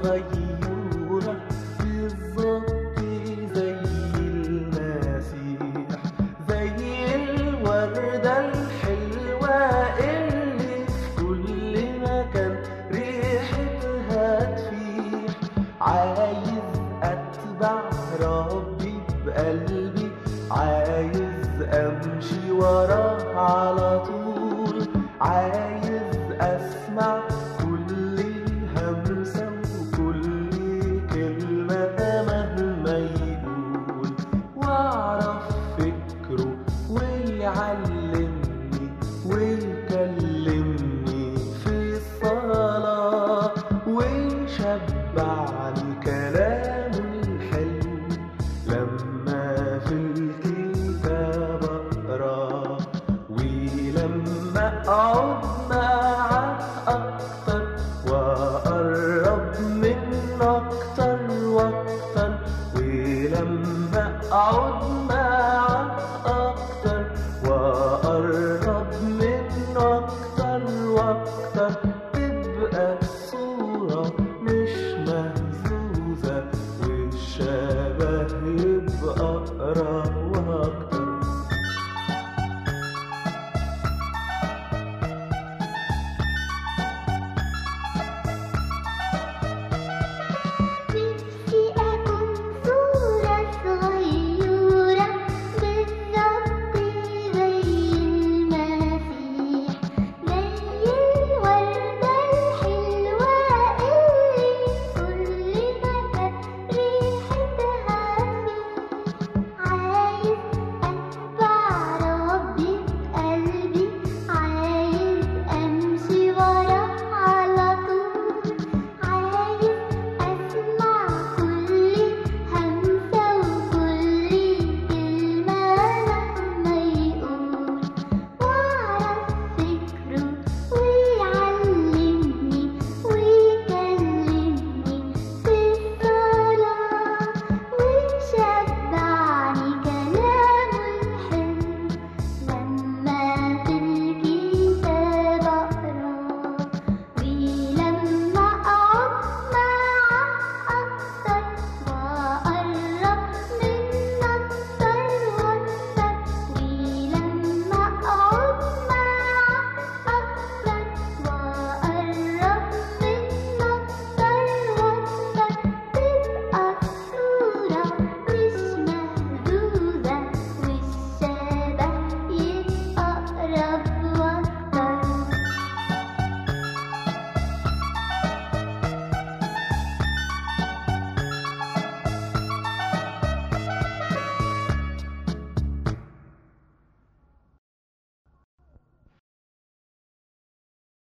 صغيرة بالظبط زي المسيح زي الوردة الحلوة اللي في كل مكان ريحتها تفيح عايز أتبع ربي بقلبي عايز أمشي وراه على طول عايز أسمع كل همسة وكل كلمة مهما يقول وأعرف فكره ويعلمني ويكلمني في الصلاة ويشبعني كلامه الحلو لما في الكتاب أقرأ ولما أقعد معاه أكتر وأقرب منه أكتر وأكتر ولما أقعد